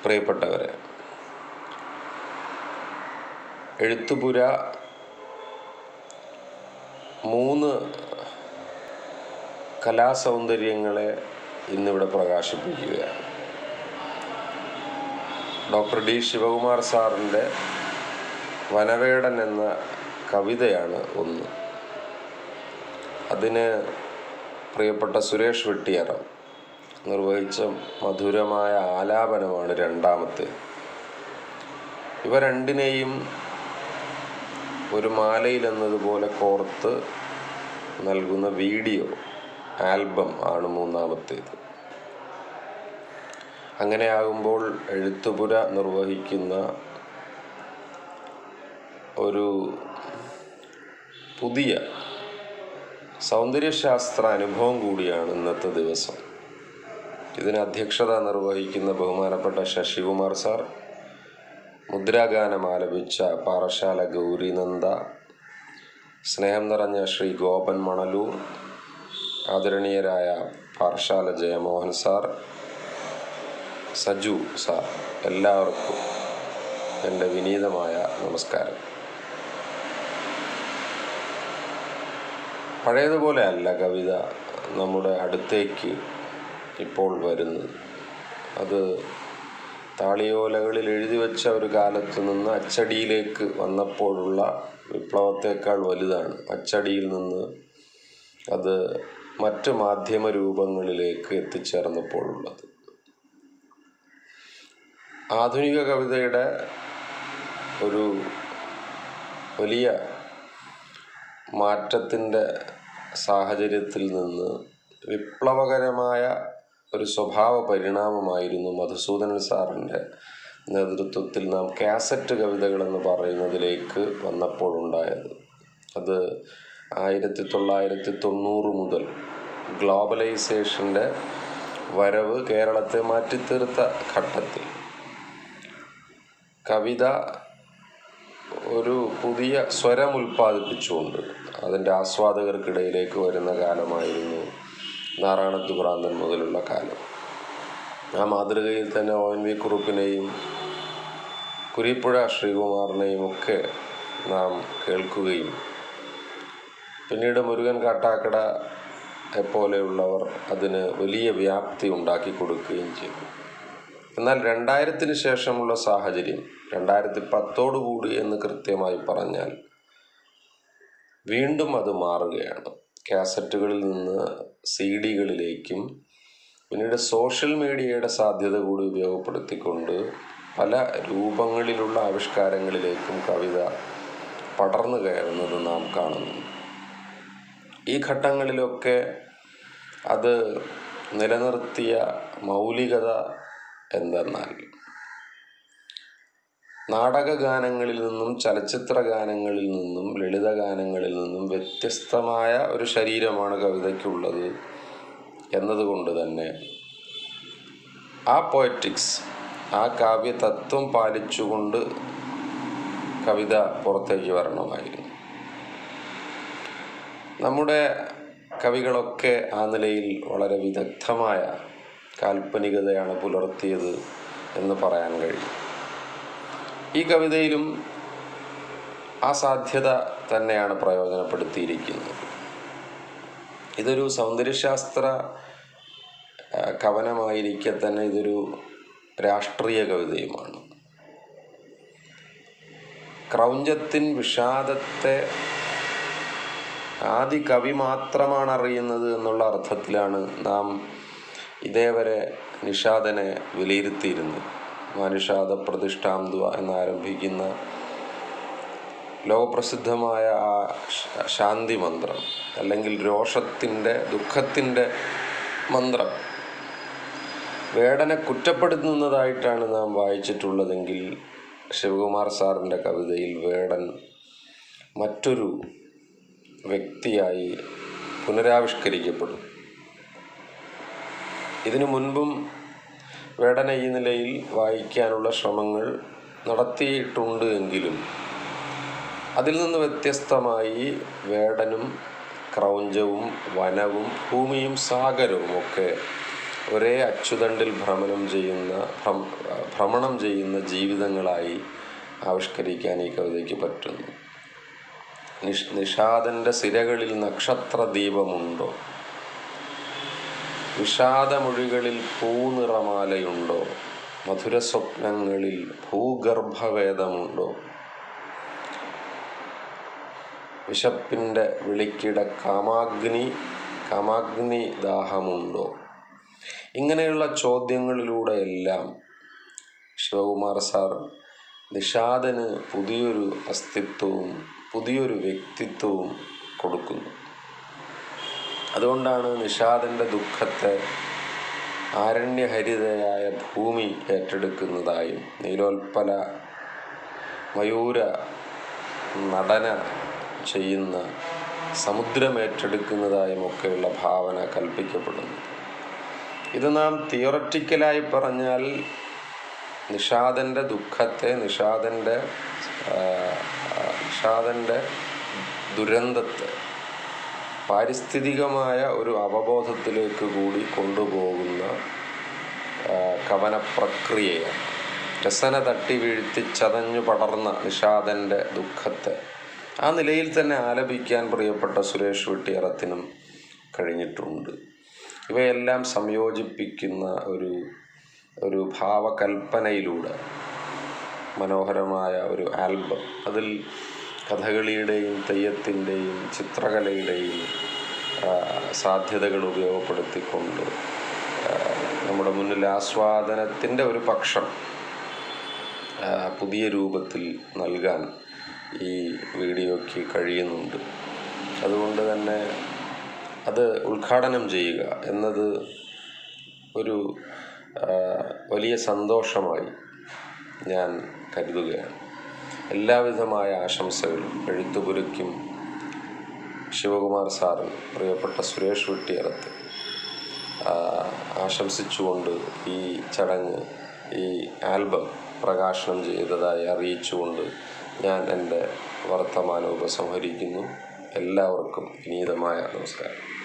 പ്രിയപ്പെട്ടവരെ എഴുത്തുപുര മൂന്ന് കലാസൗന്ദര്യങ്ങളെ ഇന്നിവിടെ പ്രകാശിപ്പിക്കുകയാണ് ഡോക്ടർ ഡി ശിവകുമാർ സാറിൻ്റെ വനവേടൻ എന്ന കവിതയാണ് ഒന്ന് അതിന് പ്രിയപ്പെട്ട സുരേഷ് വെട്ടിയറ നിർവഹിച്ച മധുരമായ ആലാപനമാണ് രണ്ടാമത്തെ ഇവ രണ്ടിനെയും ഒരു മാലയിൽ എന്നതുപോലെ കോർത്ത് നൽകുന്ന വീഡിയോ ആൽബം ആണ് മൂന്നാമത്തേത് അങ്ങനെയാകുമ്പോൾ എഴുത്തുപുര നിർവഹിക്കുന്ന ഒരു പുതിയ സൗന്ദര്യശാസ്ത്ര അനുഭവം കൂടിയാണ് ഇന്നത്തെ ദിവസം ഇതിന് അധ്യക്ഷത നിർവഹിക്കുന്ന ബഹുമാനപ്പെട്ട ശശികുമാർ സാർ മുദ്രാഗാനം ആലപിച്ച പാറശാല ഗൗരിനന്ദ സ്നേഹം നിറഞ്ഞ ശ്രീ ഗോപൻ മണലൂർ ആദരണീയരായ പാറശാല ജയമോഹൻ സാർ സജു സാർ എല്ലാവർക്കും എൻ്റെ വിനീതമായ നമസ്കാരം പഴയതുപോലെ അല്ല കവിത നമ്മുടെ അടുത്തേക്ക് ഇപ്പോൾ വരുന്നത് അത് താളിയോലകളിൽ എഴുതി വെച്ച ഒരു കാലത്ത് നിന്ന് അച്ചടിയിലേക്ക് വന്നപ്പോഴുള്ള വിപ്ലവത്തേക്കാൾ വലുതാണ് അച്ചടിയിൽ നിന്ന് അത് മറ്റ് മാധ്യമ രൂപങ്ങളിലേക്ക് എത്തിച്ചേർന്നപ്പോഴുള്ളത് ആധുനിക കവിതയുടെ ഒരു വലിയ മാറ്റത്തിൻ്റെ സാഹചര്യത്തിൽ നിന്ന് വിപ്ലവകരമായ ഒരു സ്വഭാവ പരിണാമമായിരുന്നു മധുസൂദനൻ സാറിൻ്റെ നേതൃത്വത്തിൽ നാം കാസറ്റ് കവിതകൾ എന്ന് പറയുന്നതിലേക്ക് വന്നപ്പോഴുണ്ടായത് അത് ആയിരത്തി തൊള്ളായിരത്തി തൊണ്ണൂറ് മുതൽ ഗ്ലോബലൈസേഷൻ്റെ വരവ് കേരളത്തെ മാറ്റിത്തീർത്ത ഘട്ടത്തിൽ കവിത ഒരു പുതിയ സ്വരം ഉൽപ്പാദിപ്പിച്ചുകൊണ്ട് അതിൻ്റെ ആസ്വാദകർക്കിടയിലേക്ക് വരുന്ന കാലമായിരുന്നു നാറാണത്ത് ഭ്രാന്തൻ മുതലുള്ള കാലം ആ മാതൃകയിൽ തന്നെ ഒ എൻ വി കുറുപ്പിനെയും കുരിപ്പുഴ ശ്രീകുമാറിനെയും ഒക്കെ നാം കേൾക്കുകയും പിന്നീട് മുരുകൻ കാട്ടാക്കട പോലെയുള്ളവർ അതിന് വലിയ വ്യാപ്തി ഉണ്ടാക്കി കൊടുക്കുകയും ചെയ്തു എന്നാൽ രണ്ടായിരത്തിന് ശേഷമുള്ള സാഹചര്യം രണ്ടായിരത്തി പത്തോടുകൂടി എന്ന് കൃത്യമായി പറഞ്ഞാൽ വീണ്ടും അത് മാറുകയാണ് കാസറ്റുകളിൽ നിന്ന് സി ഡികളിലേക്കും പിന്നീട് സോഷ്യൽ മീഡിയയുടെ സാധ്യത കൂടി ഉപയോഗപ്പെടുത്തിക്കൊണ്ട് പല രൂപങ്ങളിലുള്ള ആവിഷ്കാരങ്ങളിലേക്കും കവിത പടർന്നു കയറുന്നത് നാം കാണുന്നു ഈ ഘട്ടങ്ങളിലൊക്കെ അത് നിലനിർത്തിയ മൗലികത എന്തെന്നാൽ നാടക ഗാനങ്ങളിൽ നിന്നും ചലച്ചിത്ര ഗാനങ്ങളിൽ നിന്നും ലളിത ഗാനങ്ങളിൽ നിന്നും വ്യത്യസ്തമായ ഒരു ശരീരമാണ് കവിതയ്ക്കുള്ളത് എന്നതുകൊണ്ട് തന്നെ ആ പോയറ്റിക്സ് ആ കാവ്യ തത്വം പാലിച്ചുകൊണ്ട് കവിത പുറത്തേക്ക് വരണമായിരുന്നു നമ്മുടെ കവികളൊക്കെ ആ നിലയിൽ വളരെ വിദഗ്ധമായ കാൽപ്പനികതയാണ് പുലർത്തിയത് എന്ന് പറയാൻ കഴിയും ഈ കവിതയിലും ആ സാധ്യത തന്നെയാണ് പ്രയോജനപ്പെടുത്തിയിരിക്കുന്നത് ഇതൊരു സൗന്ദര്യശാസ്ത്ര കവനമായിരിക്കെ തന്നെ ഇതൊരു രാഷ്ട്രീയ കവിതയുമാണ് ക്രൗഞ്ചത്തിൻ വിഷാദത്തെ ആദി കവി മാത്രമാണ് അറിയുന്നത് എന്നുള്ള അർത്ഥത്തിലാണ് നാം ഇതേവരെ നിഷാദനെ വിലയിരുത്തിയിരുന്നത് മാനുഷാദ പ്രതിഷ്ഠാന്തുവ എന്നാരംഭിക്കുന്ന ലോകപ്രസിദ്ധമായ ആ ശാന്തി മന്ത്രം അല്ലെങ്കിൽ രോഷത്തിൻ്റെ ദുഃഖത്തിൻ്റെ മന്ത്രം വേടനെ കുറ്റപ്പെടുത്തുന്നതായിട്ടാണ് നാം വായിച്ചിട്ടുള്ളതെങ്കിൽ ശിവകുമാർ സാറിൻ്റെ കവിതയിൽ വേടൻ മറ്റൊരു വ്യക്തിയായി പുനരാവിഷ്കരിക്കപ്പെടും ഇതിനു മുൻപും വേടന ഈ നിലയിൽ വായിക്കാനുള്ള ശ്രമങ്ങൾ നടത്തിയിട്ടുണ്ട് എങ്കിലും അതിൽ നിന്ന് വ്യത്യസ്തമായി വേടനും ക്രൗഞ്ചവും വനവും ഭൂമിയും സാഗരവും ഒക്കെ ഒരേ അച്ചുതണ്ടിൽ ഭ്രമണം ചെയ്യുന്ന ഭ്രം- ഭ്രമണം ചെയ്യുന്ന ജീവിതങ്ങളായി ആവിഷ്കരിക്കാൻ ഈ കവിതയ്ക്ക് പറ്റുന്നു നിഷ് നിഷാദന്റെ സിരകളിൽ നക്ഷത്ര ദീപമുണ്ടോ വിഷാദമൊഴികളിൽ പൂനിറമാലയുണ്ടോ മധുര സ്വപ്നങ്ങളിൽ ഭൂഗർഭവേദമുണ്ടോ വിശപ്പിൻ്റെ വിളിക്കിട കാമാഗ്നി കാമാഗ്നി ദാഹമുണ്ടോ ഇങ്ങനെയുള്ള ചോദ്യങ്ങളിലൂടെയെല്ലാം ശിവകുമാർ സാർ നിഷാദന് പുതിയൊരു അസ്തിത്വവും പുതിയൊരു വ്യക്തിത്വവും കൊടുക്കുന്നു അതുകൊണ്ടാണ് നിഷാദൻ്റെ ദുഃഖത്തെ ആരണ്യഹരിതയായ ഭൂമി ഏറ്റെടുക്കുന്നതായും നീലോൽപ്പല മയൂര നടന ചെയ്യുന്ന സമുദ്രം ഏറ്റെടുക്കുന്നതായും ഒക്കെയുള്ള ഭാവന കൽപ്പിക്കപ്പെടുന്നു ഇത് നാം തിയോററ്റിക്കലായി പറഞ്ഞാൽ നിഷാദൻ്റെ ദുഃഖത്തെ നിഷാദൻ്റെ ആ, ആ, നിഷാദൻ്റെ ദുരന്തത്തെ പാരിസ്ഥിതികമായ ഒരു അവബോധത്തിലേക്ക് കൂടി കൊണ്ടുപോകുന്ന ആ, കവന പ്രക്രിയയാണ് രസന തട്ടി വീഴ്ത്തി ചതഞ്ഞു പടർന്ന നിഷാദൻ്റെ ദുഃഖത്തെ ആ നിലയിൽ തന്നെ ആലപിക്കാൻ പ്രിയപ്പെട്ട സുരേഷ് വെട്ടിയറത്തിനും കഴിഞ്ഞിട്ടുണ്ട് ഇവയെല്ലാം സംയോജിപ്പിക്കുന്ന ഒരു ഒരു ഭാവകൽപ്പനയിലൂടെ മനോഹരമായ ഒരു ആൽബം അതിൽ കഥകളിയുടെയും തെയ്യത്തിൻ്റെയും ചിത്രകലയുടെയും ആ, സാധ്യതകൾ ഉപയോഗപ്പെടുത്തിക്കൊണ്ട് ആ, നമ്മുടെ മുന്നിൽ ആസ്വാദനത്തിൻ്റെ ഒരു പക്ഷം ആ, പുതിയ രൂപത്തിൽ നൽകാൻ ഈ വീഡിയോയ്ക്ക് കഴിയുന്നുണ്ട് അതുകൊണ്ട് തന്നെ അത് ഉദ്ഘാടനം ചെയ്യുക എന്നത് ഒരു ആ, വലിയ സന്തോഷമായി ഞാൻ കരുതുകയാണ് എല്ലാവിധമായ ആശംസകളും എഴുത്തുപുരയ്ക്കും ശിവകുമാർ സാറിന് പ്രിയപ്പെട്ട സുരേഷ് വെട്ടിയറത്ത് ആ, ആശംസിച്ചുകൊണ്ട് ഈ ചടങ്ങ് ഈ ആൽബം പ്രകാശനം ചെയ്തതായി അറിയിച്ചുകൊണ്ട് ഞാൻ എൻ്റെ വർത്തമാനം ഉപസംഹരിക്കുന്നു എല്ലാവർക്കും വിനീതമായ നമസ്കാരം